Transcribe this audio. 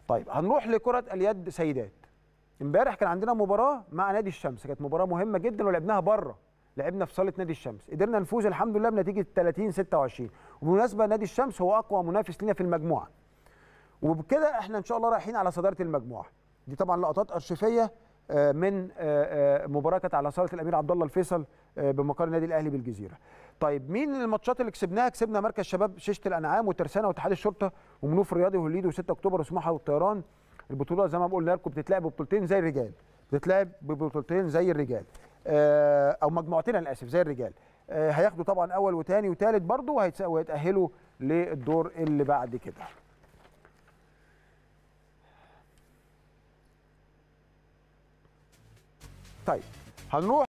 طيب هنروح لكره اليد سيدات امبارح كان عندنا مباراه مع نادي الشمس كانت مباراه مهمه جدا ولعبناها بره لعبنا في صاله نادي الشمس قدرنا نفوز الحمد لله بنتيجه 30 26 وبالمناسبه نادي الشمس هو اقوى منافس لنا في المجموعه وبكده احنا ان شاء الله رايحين على صداره المجموعه دي طبعا لقطات ارشيفيه آه، من آه، آه، مباراه كانت على صاله الامير عبد الله الفيصل آه، بمقر النادي الاهلي بالجزيره طيب مين الماتشات اللي كسبناها كسبنا مركز شباب شيشه الانعام وترسانه واتحاد الشرطه ومنوف الرياضي وهوليد و6 اكتوبر وسموحه والطيران البطوله زي ما قلنا لكم بتتلعب ببطولتين زي الرجال بتتلعب ببطولتين زي الرجال آه، او مجموعتين انا اسف زي الرجال آه، هياخدوا طبعا اول وثاني وثالث برضه وهيتس- وهيتاهلوا للدور اللي بعد كده طيب هنروح